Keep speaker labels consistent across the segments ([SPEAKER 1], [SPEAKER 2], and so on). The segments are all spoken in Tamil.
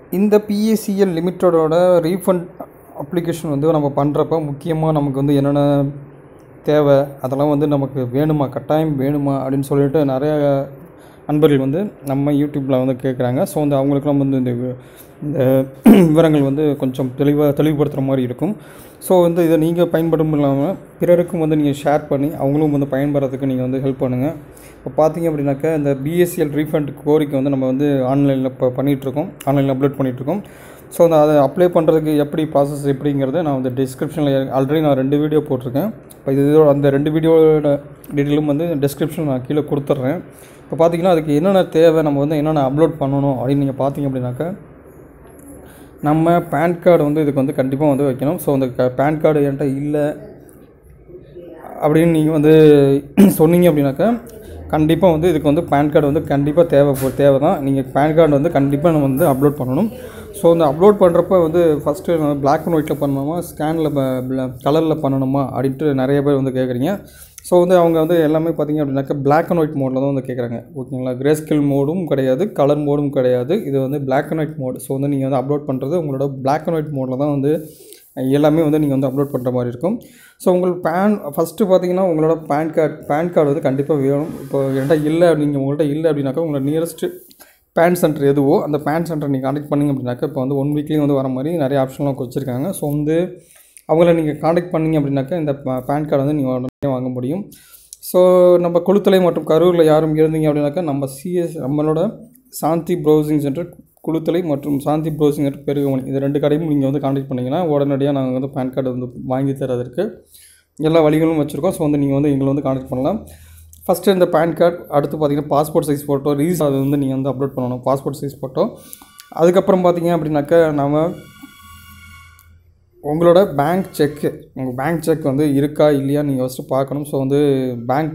[SPEAKER 1] இந்த பிஎஸ்சிஎல் லிமிட்டடோட ரீஃபண்ட் அப்ளிகேஷன் வந்து நம்ம பண்ணுறப்ப முக்கியமாக நமக்கு வந்து என்னென்ன தேவை அதெல்லாம் வந்து நமக்கு வேணுமா கட்டாயம் வேணுமா அப்படின்னு சொல்லிட்டு நிறைய நண்பர்கள் வந்து நம்ம யூடியூப்பில் வந்து கேட்குறாங்க ஸோ வந்து அவங்களுக்குலாம் வந்து இந்த வி- இந்த விவரங்கள் வந்து கொஞ்சம் தெளிவாக தெளிவுபடுத்துகிற மாதிரி இருக்கும் ஸோ வந்து இதை நீங்கள் பயன்படும் இல்லாமல் பிறருக்கும் வந்து நீங்கள் ஷேர் பண்ணி அவங்களும் வந்து பயன்படுறதுக்கு நீங்கள் வந்து ஹெல்ப் பண்ணுங்கள் இப்போ பார்த்தீங்க அப்படின்னாக்கா இந்த பிஎஸ்சிஎல் ரீஃபண்ட் கோரிக்கை வந்து நம்ம வந்து ஆன்லைனில் இப்போ பண்ணிகிட்ருக்கோம் ஆன்லைனில் அப்லோட் பண்ணிகிட்ருக்கோம் ஸோ அந்த அதை அப்ளை பண்ணுறதுக்கு எப்படி ப்ராசஸ் எப்படிங்கிறத நான் வந்து டிஸ்கிரிப்ஷனில் ஆல்ரெடி நான் ரெண்டு வீடியோ போட்டிருக்கேன் இப்போ இது இதோட அந்த ரெண்டு வீடியோட டீட்டெயிலும் வந்து டிஸ்கிரிப்ஷன் நான் கீழே கொடுத்துட்றேன் இப்போ பார்த்தீங்கன்னா அதுக்கு என்னென்ன தேவை நம்ம வந்து என்னென்ன அப்லோட் பண்ணணும் அப்படின்னு நீங்கள் பார்த்தீங்க அப்படின்னாக்கா நம்ம பேன் கார்டு வந்து இதுக்கு வந்து கண்டிப்பாக வந்து வைக்கணும் ஸோ அந்த க- பேன் கார்டு என்கிட்ட இல்லை அப்படின்னு நீங்கள் வந்து சொன்னீங்க அப்படின்னாக்கா கண்டிப்பாக வந்து இதுக்கு வந்து பேன் கார்டு வந்து கண்டிப்பாக தேவை போ- தேவை தான் நீங்கள் பேன் கார்டு வந்து கண்டிப்பாக நம்ம வந்து அப்லோட் பண்ணணும் ஸோ அந்த அப்லோட் பண்ணுறப்ப வந்து ஃபஸ்ட்டு பிளாக் அண்ட் ஒயிட்டில் பண்ணணுமா ஸ்கேனில் கலரில் பண்ணணுமா அப்படின்ட்டு நிறைய பேர் வந்து கேட்குறீங்க ஸோ வந்து அவங்க வந்து எல்லாமே பார்த்தீங்க அப்படின்னாக்கா Black அண்ட் ஒயிட் மோடில் தான் வந்து கேட்குறாங்க ஓகேங்களா கிரே ஸ்கில் மோடும் கிடையாது கலர் மோடும் கிடையாது இது வந்து Black and white mode so வந்து நீங்கள் வந்து அப்லோட் பண்ணுறது உங்களோட Black அண்ட் ஒயிட் மோடில் தான் வந்து எல்லாமே வந்து நீங்கள் வந்து அப்லோட் பண்ணுற மாதிரி இருக்கும் ஸோ உங்களுக்கு பேன் ஃபஸ்ட்டு பார்த்தீங்கன்னா உங்களோட பேன் கார்டு பேன் கார்டு வந்து கண்டிப்பாக வேணும் இப்போ என்கிட்ட இல்லை நீங்கள் உங்கள்கிட்ட இல்லை அப்படின்னாக்கா உங்களோட நியரஸ்ட்டு பேன் சென்டர் எதுவோ அந்த பேன் சென்டர் நீங்கள் காண்டாக்ட் பண்ணிங்க அப்படின்னாக்கா இப்போ வந்து ஒன் வீக்லேயும் வந்து வர மாதிரி நிறைய ஆப்ஷன்லாம் வச்சுருக்காங்க ஸோ வந்து அவங்கள நீங்கள் காண்டாக்ட் பண்ணீங்க அப்படின்னாக்கா இந்த பேன் கார்டு வந்து நீங்கள் உடனே வாங்க முடியும் ஸோ நம்ம குளுத்தலை மற்றும் கரூரில் யாரும் இருந்தீங்க அப்படின்னாக்கா நம்ம சிஎஸ் நம்மளோட சாந்தி ப்ரௌசிங் சென்டர் குளுத்தலை மற்றும் சாந்தி ப்ரௌசிங் சென்டர் பெருகமணி இது ரெண்டு கடையும் நீங்கள் வந்து காண்டாக்ட் பண்ணிங்கன்னா உடனடியாக நாங்கள் வந்து பேன் கார்டு வந்து வாங்கி தரதற்கு எல்லா வழிகளும் வச்சுருக்கோம் ஸோ வந்து நீங்கள் வந்து எங்களை வந்து காண்டாக்ட் பண்ணலாம் ஃபஸ்ட்டு இந்த பேன் கார்டு அடுத்து பார்த்தீங்கன்னா பாஸ்போர்ட் சைஸ் ஃபோட்டோ ரீஸ் அது வந்து நீங்கள் வந்து அப்லோட் பண்ணணும் பாஸ்போர்ட் சைஸ் ஃபோட்டோ அதுக்கப்புறம் பார்த்தீங்க அப்படின்னாக்கா நம்ம உங்களோட பேங்க் செக்கு உங்கள் பேங்க் செக் வந்து இருக்கா இல்லையா நீங்கள் ஃபஸ்ட்டு பார்க்கணும் ஸோ வந்து பேங்க்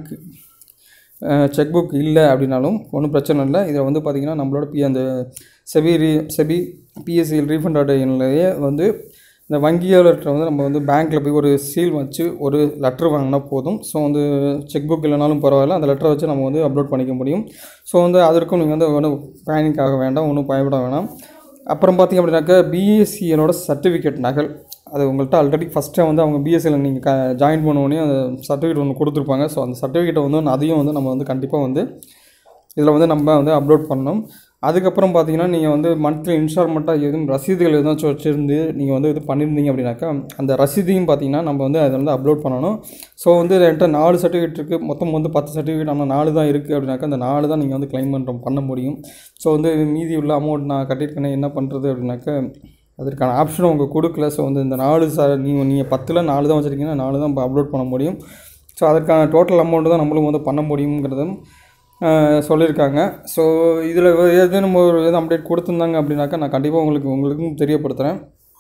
[SPEAKER 1] செக் புக் இல்லை அப்படின்னாலும் ஒன்றும் பிரச்சனை இல்லை இதில் வந்து பார்த்திங்கன்னா நம்மளோட பி அந்த SEBI re SEBI PSCL refund ஆர்டர்லேயே வந்து இந்த வங்கியாளர்கிட்ட வந்து நம்ம வந்து பேங்க்கில் போய் ஒரு சீல் வச்சு ஒரு லெட்ரு வாங்கினா போதும் ஸோ வந்து செக் புக் இல்லைனாலும் பரவாயில்ல அந்த லெட்டரை வச்சு நம்ம வந்து அப்லோட் பண்ணிக்க முடியும் ஸோ வந்து அதற்கும் நீங்கள் வந்து ஒன்றும் பேனிக் ஆக வேண்டாம் ஒன்றும் பயப்பட வேணாம் அப்புறம் பார்த்திங்க அப்படின்னாக்கா பிஎஸ்சிஎலோட சர்டிஃபிகேட் நகல் அது உங்கள்கிட்ட ஆல்ரெடி ஃபஸ்ட்டே வந்து அவங்க பிஎஸ்சியில் நீங்கள் க ஜாயின் பண்ண அந்த சர்டிஃபிகேட் ஒன்று கொடுத்துருப்பாங்க ஸோ அந்த சர்டிஃபிகேட்டை வந்து அதையும் வந்து நம்ம வந்து கண்டிப்பாக வந்து இதில் வந்து நம்ம வந்து அப்லோட் பண்ணணும் அதுக்கப்புறம் பார்த்தீங்கன்னா நீங்கள் வந்து மந்த்லி இன்ஸ்டால்மெண்ட்டாக எதுவும் ரசீதுகள் எதாச்சும் வச்சுருந்து நீங்கள் வந்து இது பண்ணியிருந்தீங்க அப்படின்னாக்கா அந்த ரசீதையும் பார்த்தீங்கன்னா நம்ம வந்து அதை வந்து அப்லோட் பண்ணணும் ஸோ வந்து என்கிட்ட நாலு சர்டிஃபிகேட் இருக்குது மொத்தம் வந்து பத்து சர்டிஃபிகேட் ஆனால் நாலு தான் இருக்குது அப்படின்னாக்கா அந்த நாலு தான் நீங்கள் வந்து க்ளைம் பண்ணுற பண்ண முடியும் ஸோ வந்து மீதி உள்ள அமௌண்ட் நான் கட்டியிருக்கேனே என்ன பண்ணுறது அப்படின்னாக்கா அதற்கான ஆப்ஷன் அவங்க கொடுக்கல ஸோ வந்து இந்த நாலு சார் நீங்கள் நீங்கள் பத்தில் நாலு தான் வச்சுருக்கீங்கன்னா நாலு தான் இப்போ அப்லோட் பண்ண முடியும் ஸோ அதற்கான டோட்டல் அமௌண்ட்டு தான் நம்மளும் வந்து பண்ண முடியுங்கிறதும் ஆஹ், சொல்லியிருக்காங்க ஸோ இதில் எது நம்ம ஒரு எதுவும் அப்டேட் கொடுத்துருந்தாங்க அப்படின்னாக்கா நான் கண்டிப்பாக உங்களுக்கு உங்களுக்கும் தெரியப்படுத்துகிறேன்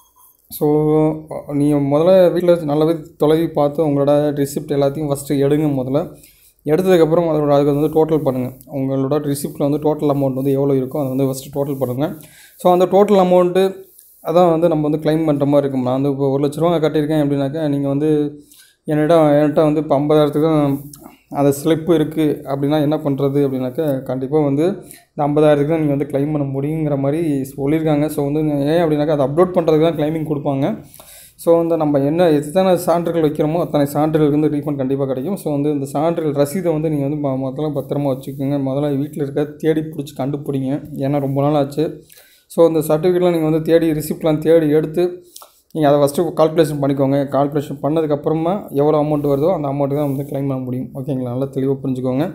[SPEAKER 1] ஸோ நீங்கள் முதல்ல வீட்டில் நல்லாவே தொலைவி பார்த்து உங்களோட ரிசிப்ட் எல்லாத்தையும் ஃபஸ்ட்டு எடுங்க முதல்ல எடுத்ததுக்கப்புறம் அதோட அதுக்கு வந்து டோட்டல் பண்ணுங்கள் உங்களோட ரிசிப்ட்டில் வந்து டோட்டல் அமௌண்ட் வந்து எவ்வளோ இருக்கோ அதை வந்து ஃபஸ்ட்டு டோட்டல் பண்ணுங்கள் ஸோ அந்த டோட்டல் அமௌண்ட்டு அதான் வந்து நம்ம வந்து க்ளைம் பண்ணுற மாதிரி இருக்கும் நான் வந்து இப்போ ஒரு லட்ச ரூபா கட்டியிருக்கேன் அப்படின்னாக்கா நீங்கள் வந்து என்னிடம் என்கிட்ட வந்து இப்போ ஐம்பதாயிரத்துக்கு தான் அந்த ஸ்லிப்பு இருக்குது அப்படின்னா என்ன பண்ணுறது அப்படின்னாக்கா கண்டிப்பாக வந்து இந்த ஐம்பதாயிரத்துக்கு தான் நீங்கள் வந்து க்ளைம் பண்ண முடியுங்கிற மாதிரி சொல்லியிருக்காங்க ஸோ வந்து ஏன் அப்படின்னாக்கா அதை அப்லோட் பண்ணுறதுக்கு தான் க்ளைமிங் கொடுப்பாங்க ஸோ வந்து நம்ம என்ன எத்தனை சான்றுகள் வைக்கிறோமோ அத்தனை சான்றுகளுக்கு வந்து ரீஃபண்ட் கண்டிப்பாக கிடைக்கும் ஸோ வந்து இந்த சான்றுகள் ரசீதை வந்து நீங்கள் வந்து மொ- முதல்ல பத்திரமா வச்சுக்கோங்க முதல்ல வீட்டில் இருக்க தேடி பிடிச்சி கண்டுபிடிங்க ஏன்னா ரொம்ப நாள் ஆச்சு ஸோ அந்த சர்டிஃபிகேட்லாம் நீங்கள் வந்து தேடி ரிசிப்ட்லாம் தேடி எடுத்து நீங்கள் அதை ஃபஸ்ட்டு கால்குலேஷன் பண்ணிக்கோங்க கால்குலேஷன் பண்ணதுக்கப்புறமா எவ்வளோ அமௌண்ட் வருதோ அந்த அமௌண்ட்டு தான் வந்து க்ளைம் பண்ண முடியும் ஓகேங்களா நல்லா தெளிவாக புரிஞ்சுக்கோங்க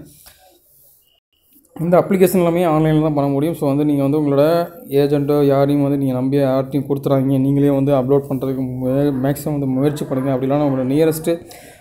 [SPEAKER 1] இந்த அப்ளிகேஷன் எல்லாமே ஆன்லைனில் தான் பண்ண முடியும் ஸோ வந்து நீங்கள் வந்து உங்களோட ஏஜென்ட்டோ யாரையும் வந்து நீங்கள் நம்பி யார்ட்டையும் கொடுத்துறாதீங்க நீங்களே வந்து அப்லோட் பண்ணுறதுக்கு மேக்ஸிமம் வந்து முயற்சி பண்ணுங்கள் அப்படிலாம் உங்களோட நியரஸ்ட்டு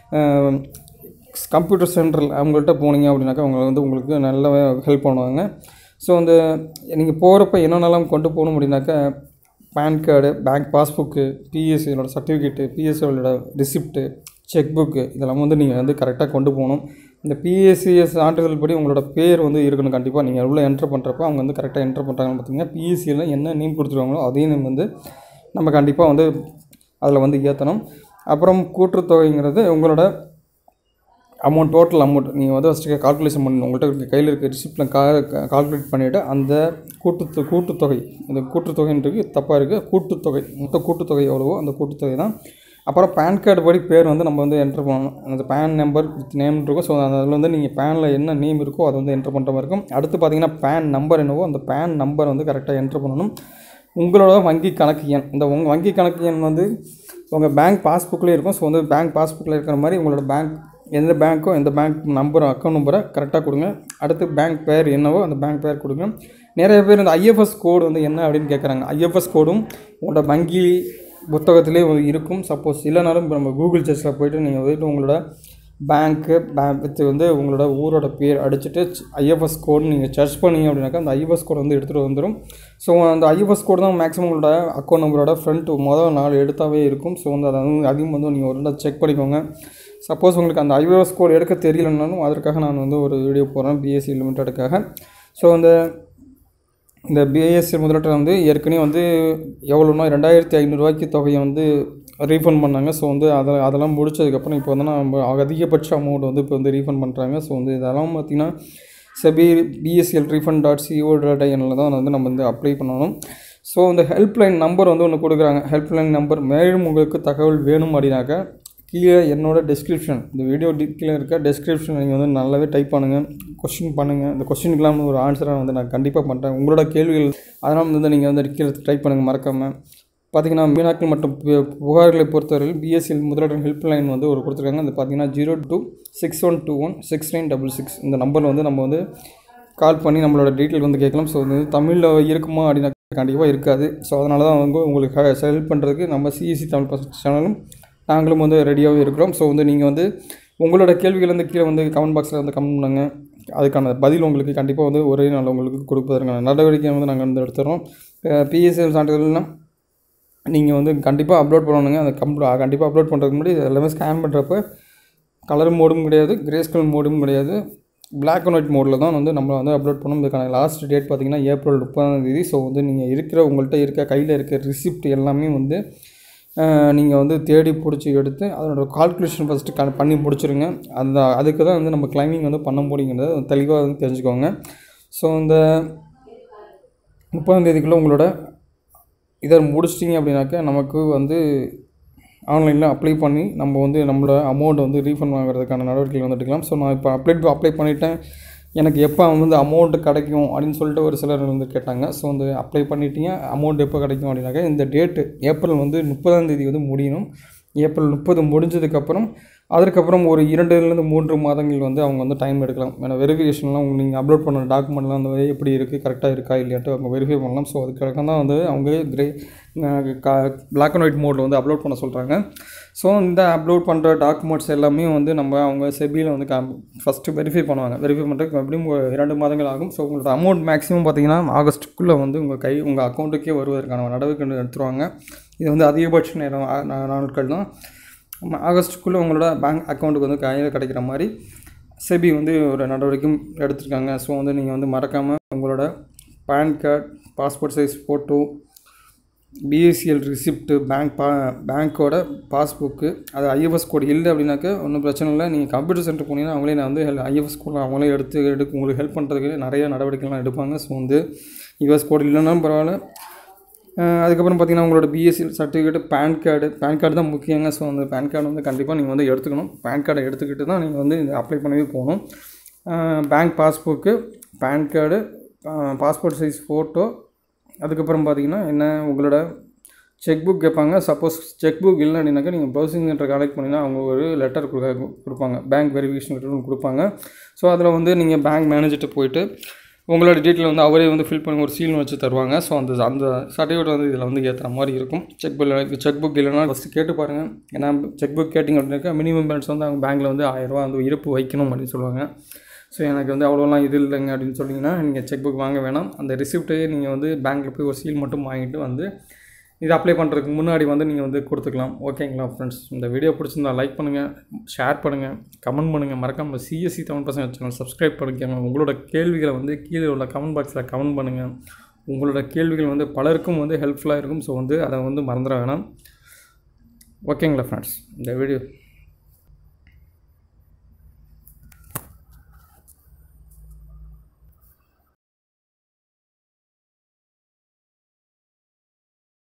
[SPEAKER 1] கம்ப்யூட்டர் சென்டரில் அவங்கள்ட்ட போனீங்க அப்படின்னாக்கா அவங்க வந்து உங்களுக்கு நல்ல ஹெல்ப் பண்ணுவாங்க ஸோ வந்து நீங்கள் போகிறப்ப என்னென்னலாம் கொண்டு போகணும் அப்படின்னாக்கா பேன் கார்டு பேங்க் பாஸ்புக்கு பிஎஸ்சியோட சர்டிஃபிகேட்டு பிஎஸ்சியோட ரிசிப்ட்டு செக் புக்கு இதெல்லாம் வந்து நீங்கள் வந்து கரெக்டாக கொண்டு போகணும் இந்த பிஎஸ்சிஎஸ் சான்றிதழ் படி உங்களோட பேர் வந்து இருக்கணும் கண்டிப்பாக நீங்கள் உள்ளே என்ட்ரு பண்ணுறப்ப அவங்க வந்து கரெக்டாக என்ட்ரு பண்ணுறாங்கன்னு பார்த்தீங்கன்னா பிஎஸ்சியில் என்ன நேம் கொடுத்துருவாங்களோ அதையும் நம்ம வந்து நம்ம கண்டிப்பாக வந்து அதில் வந்து ஏற்றணும் அப்புறம் கூட்டுத்தொகைங்கிறது உங்களோட அமௌண்ட் டோட்டல் அமௌண்ட் நீங்கள் வந்து ஃபஸ்ட்டு கால்குலேஷன் பண்ணணும் உங்கள்கிட்ட இருக்க கையில் இருக்க ரிசிப்டில் கா கால்குலேட் பண்ணிவிட்டு அந்த கூட்டு கூட்டுத்தொகை இந்த கூட்டுத்தொகைன்றது தப்பாக இருக்குது கூட்டுத்தொகை மொத்த கூட்டுத்தொகை எவ்வளவோ அந்த கூட்டுத்தொகை தான் அப்புறம் பேன் கார்டு படி பேர் வந்து நம்ம வந்து என்ட்ரு பண்ணணும் அந்த பேன் நம்பர் வித் நேம் இருக்கும் ஸோ அதில் வந்து நீங்கள் பேனில் என்ன நேம் இருக்கோ அதை வந்து என்ட்ரு பண்ணுற மாதிரி இருக்கும் அடுத்து பார்த்தீங்கன்னா பேன் நம்பர் என்னவோ அந்த பேன் நம்பர் வந்து கரெக்டாக என்ட்ரு பண்ணணும் உங்களோட வங்கி கணக்கு எண் இந்த உங்கள் வங்கி கணக்கு எண் வந்து உங்கள் பேங்க் பாஸ்புக்லேயே இருக்கும் ஸோ வந்து பேங்க் பாஸ்புக்கில் இருக்கிற மாதிரி உங்களோட பேங்க் எந்த பேங்க்கோ எந்த பேங்க் நம்பர் அக்கௌண்ட் நம்பரை கரெக்டாக கொடுங்க அடுத்து பேங்க் பேர் என்னவோ அந்த பேங்க் பேர் கொடுங்க நிறைய பேர் இந்த ஐஎஃப்எஸ் கோடு வந்து என்ன அப்படின்னு கேட்குறாங்க ஐஎஃப்எஸ் கோடும் உங்களோட வங்கி புத்தகத்திலே வந்து இருக்கும் சப்போஸ் இல்லைனாலும் இப்போ நம்ம கூகுள் சர்ச்சில் போயிட்டு நீங்கள் வந்துட்டு உங்களோட பேங்க்கு பேங்க் வந்து உங்களோட ஊரோட பேர் அடிச்சுட்டு ஐஎஃப்எஸ் கோடு நீங்கள் சர்ச் பண்ணீங்க அப்படின்னாக்கா அந்த ஐஎஃப்எஸ் கோடு வந்து எடுத்துகிட்டு வந்துடும் ஸோ அந்த ஐஎஃப்எஸ் கோடு தான் மேக்ஸிமம் உங்களோட அக்கௌண்ட் நம்பரோட ஃப்ரண்ட் மொதல் நாலு எழுத்தாவே இருக்கும் ஸோ வந்து அதை வந்து அதையும் வந்து நீங்கள் ஒரு செக் பண்ணிக்கோங்க சப்போஸ் உங்களுக்கு அந்த ஐஓஎஸ் கோட் எடுக்க தெரியலனாலும் அதற்காக நான் வந்து ஒரு வீடியோ போடுறேன் பிஎஸ்சி லிமிட்டடுக்காக ஸோ அந்த இந்த பிஎஸ்சி முதலீட்டு வந்து ஏற்கனவே வந்து எவ்வளோனா ரெண்டாயிரத்தி ஐநூறுரூவாய்க்கு தொகையை வந்து ரீஃபண்ட் பண்ணாங்க ஸோ வந்து அதில் அதெல்லாம் முடிச்சதுக்கப்புறம் இப்போ வந்து நம்ம அதிகபட்ச அமௌண்ட் வந்து இப்போ வந்து ரீஃபண்ட் பண்ணுறாங்க ஸோ வந்து இதெல்லாம் பார்த்திங்கன்னா SEBI PSCL refund dot CO dot ஐஎனில் தான் வந்து நம்ம வந்து அப்ளை பண்ணணும் ஸோ இந்த ஹெல்ப்லைன் நம்பர் வந்து ஒன்று கொடுக்குறாங்க ஹெல்ப்லைன் நம்பர் மேலும் உங்களுக்கு தகவல் வேணும் அப்படின்னாக்கா கீழே என்னோட டெஸ்கிரிப்ஷன் இந்த வீடியோ டி கீழே இருக்க டெஸ்கிரிப்ஷன் நீங்கள் வந்து நல்லாவே டைப் பண்ணுங்கள் கொஸ்டின் பண்ணுங்கள் இந்த கொஸ்டினுக்கெல்லாம் ஒரு ஆன்சராக வந்து நான் கண்டிப்பாக பண்ணுறேன் உங்களோட கேள்விகள் அதனால் வந்து நீங்கள் வந்து கீழே டைப் பண்ணுங்கள் மறக்காமல் பார்த்தீங்கன்னா மீனாக்கள் மற்றும் பு- புகார்களை பொறுத்தவரையில் பிஎஸ்சிஎல் முதலீட்டு ஹெல்ப்லைன் வந்து ஒரு கொடுத்துருக்காங்க அது பார்த்தீங்கன்னா zero two six one two one six nine double six இந்த நம்பரில் வந்து நம்ம வந்து கால் பண்ணி நம்மளோட டீட்டெயில் வந்து கேட்கலாம் ஸோ வந்து தமிழில் இருக்குமா அப்படின்னா கண்டிப்பாக இருக்காது ஸோ அதனால தான் வந்து உங்களுக்கு ஹெல்ப் பண்ணுறதுக்கு நம்ம சிஎஸ்சி தமிழ் பசங்க சேனலும் நாங்களும் வந்து ரெடியாகவே இருக்கிறோம் ஸோ வந்து நீங்கள் வந்து உங்களோட கேள்விகள் வந்து கீழே வந்து கமெண்ட் பாக்ஸில் வந்து கமெண்ட் பண்ணுங்க அதுக்கான பதில் உங்களுக்கு கண்டிப்பாக வந்து ஒரே நாள் உங்களுக்கு கொடுப்பதற்கான நடவடிக்கை வந்து நாங்கள் வந்து எடுத்துகிறோம் பிஎஸ்எல் சான்றிதழ்னா நீங்கள் வந்து கண்டிப்பாக அப்லோட் பண்ணணுங்க அந்த கம்ப்ள கண்டிப்பாக அப்லோட் பண்ணுறதுக்கு முன்னாடி இது எல்லாமே ஸ்கேன் பண்ணுறப்ப கலர் மோடும் கிடையாது கிரேஸ்கல் மோடும் கிடையாது Black அண்ட் ஒயிட் மோடில் தான் வந்து நம்ம வந்து அப்லோட் பண்ணணும் இதுக்கான லாஸ்ட் டேட் பார்த்தீங்கன்னா ஏப்ரல் முப்பதாம் தேதி ஸோ வந்து நீங்கள் இருக்கிற உங்கள்கிட்ட இருக்க கையில் இருக்க ரிசிப்ட் எல்லாமே வந்து நீங்கள் வந்து தேடி பிடிச்சி எடுத்து அதனோட கால்குலேஷன் ஃபஸ்ட்டு க பண்ணி முடிச்சிருங்க அந்த அதுக்கு தான் வந்து நம்ம கிளைமிங் வந்து பண்ண முடியுங்கிறத தெளிவாக வந்து தெரிஞ்சுக்கோங்க ஸோ இந்த முப்பதாம் தேதிக்குள்ளே உங்களோட இதை முடிச்சிட்டிங்க அப்படின்னாக்கா நமக்கு வந்து ஆன்லைனில் அப்ளை பண்ணி நம்ம வந்து நம்மளோட அமௌண்ட் வந்து ரீஃபண்ட் வாங்குறதுக்கான நடவடிக்கைகள் வந்து எடுக்கலாம் ஸோ நான் இப்போ அப்ளை அப்ளை பண்ணிட்டேன் எனக்கு எப்போ வந்து அமௌண்ட் கிடைக்கும் அப்படின்னு சொல்லிட்டு ஒரு சிலர் வந்து கேட்டாங்க ஸோ வந்து அப்ளை பண்ணிட்டீங்க அமௌண்ட் எப்போ கிடைக்கும் அப்படின்னாக்கா இந்த டேட்டு ஏப்ரல் வந்து முப்பதாம் தேதி வந்து முடியணும் ஏப்ரல் முப்பது முடிஞ்சதுக்கப்புறம் அதற்கப்புறம் ஒரு இரண்டுலேருந்து மூன்று மாதங்கள் வந்து அவங்க வந்து டைம் எடுக்கலாம் ஏன்னா வெரிஃபிகேஷன்லாம் உங்களுக்கு நீங்கள் அப்லோட் பண்ண டாக்குமெண்ட்லாம் வந்து எப்படி இருக்குது கரெக்டாக இருக்கா இல்லையாட்டு அவங்க வெரிஃபை பண்ணலாம் ஸோ அதுக்காக தான் வந்து அவங்க கிரே பிளாக் அண்ட் ஒயிட் மோடில் வந்து அப்லோட் பண்ண சொல்கிறாங்க ஸோ இந்த அப்லோட் பண்ணுற டாக்குமெண்ட்ஸ் எல்லாமே வந்து நம்ம அவங்க செபியில் வந்து கா ஃபஸ்ட்டு வெரிஃபை பண்ணுவாங்க வெரிஃபை பண்ணுறதுக்கு எப்படியும் ஒரு இரண்டு மாதங்கள் ஆகும் ஸோ உங்களோட அமௌண்ட் மேக்ஸிமம் பார்த்தீங்கன்னா ஆகஸ்ட்டுக்குள்ளே வந்து உங்கள் கை உங்கள் அக்கௌண்ட்டுக்கே வருவதற்கான நடவடிக்கை எடுத்துருவாங்க இது வந்து அதிகபட்ச நேரம் ஆ- நா- நாட்கள் தான் ம- ஆகஸ்ட்டுக்குள்ளே உங்களோட பேங்க் அக்கௌண்ட்டுக்கு வந்து கையில் கிடைக்கிற மாதிரி செபி வந்து ஒரு நடவடிக்கையும் எடுத்திருக்காங்க ஸோ வந்து நீங்கள் வந்து மறக்காமல் உங்களோட PAN card passport size photo PSCL receipt bank பா பேங்க்கோட பாஸ்புக்கு அது ஐஎஃப்எஸ் கோட் இல்லை அப்படின்னாக்கா ஒன்றும் பிரச்சனை இல்லை நீங்கள் கம்ப்யூட்டர் சென்டர் போனீங்கன்னா அவங்களே நான் வந்து ஐஎஃப்எஸ் கோட் அவங்களே எடுத்து எடுக்க உங்களுக்கு ஹெல்ப் பண்ணுறதுக்கு நிறைய நடவடிக்கைலாம் எடுப்பாங்க ஸோ வந்து யூஎஸ் கோட் இல்லைனாலும் பரவாயில்ல அஹ் அதுக்கப்புறம் பார்த்தீங்கன்னா உங்களோட PSC certificate PAN card PAN card தான் முக்கியங்க ஸோ அந்த பேன் கார்டு வந்து கண்டிப்பாக நீங்கள் வந்து எடுத்துக்கணும் பேன் கார்டை எடுத்துக்கிட்டு தான் நீங்கள் வந்து இந்த அப்ளை பண்ணவே போகணும் bank passbook PAN card passport size photo அதுக்கப்புறம் பார்த்தீங்கன்னா என்ன உங்களோட செக் புக் கேட்பாங்க சப்போஸ் செக் புக் இல்லை அப்படின்னாக்கா நீங்கள் ப்ரௌசிங் சென்டர் கனெக்ட் பண்ணிங்கன்னா அவங்க ஒரு லெட்டர் கொடுப்பாங்க பேங்க் வெரிஃபிகேஷன் லெட்டர் ஒன்று கொடுப்பாங்க ஸோ அதில் வந்து நீங்கள் பேங்க் மேனேஜர்கிட்ட போயிட்டு உங்களோட டீட்டெயில் வந்து அவரே வந்து ஃபில் பண்ணி ஒரு சீல் வச்சு தருவாங்க ஸோ அந்த அந்த சர்டிஃபிகேட் வந்து இதில் வந்து ஏற்றுற மாதிரி இருக்கும் செக் பில் செக் புக் இல்லைனா ஃபஸ்ட்டு கேட்டு பாருங்கள் ஏன்னா செக் புக் கேட்டிங்க அப்படின்னாக்கா மினிமம் பேலன்ஸ் வந்து அவங்க பேங்க்கில் வந்து ஆயிரரூவா வந்து இருப்பு வைக்கணும் அப்படின்னு சொல்லுவாங்க ஸோ எனக்கு வந்து அவ்வளோலாம் இது இல்லைங்க அப்படின்னு சொன்னீங்கன்னா நீங்கள் செக் புக் வாங்க வேணாம் அந்த ரிசிப்ட்டையே நீங்கள் வந்து பேங்க்கில் போய் ஒரு சீல் மட்டும் வாங்கிட்டு வந்து இது அப்ளை பண்ணுறதுக்கு முன்னாடி வந்து நீங்கள் வந்து கொடுத்துக்கலாம் ஓகேங்களா ஃப்ரெண்ட்ஸ் இந்த வீடியோ பிடிச்சிருந்தா லைக் பண்ணுங்கள் ஷேர் பண்ணுங்கள் கமெண்ட் பண்ணுங்கள் மறக்காமல் சிஎஸ்சி தமிழ் பசங்க சேனல் சப்ஸ்கிரைப் பண்ணிக்கோங்க உங்களோட கேள்விகளை வந்து கீழே உள்ள கமெண்ட் பாக்ஸில் கமெண்ட் பண்ணுங்கள் உங்களோட கேள்விகள் வந்து பலருக்கும் வந்து ஹெல்ப்ஃபுல்லாக இருக்கும் ஸோ வந்து அதை வந்து மறந்துட வேணாம் ஓகேங்களா ஃப்ரெண்ட்ஸ் இந்த வீடியோ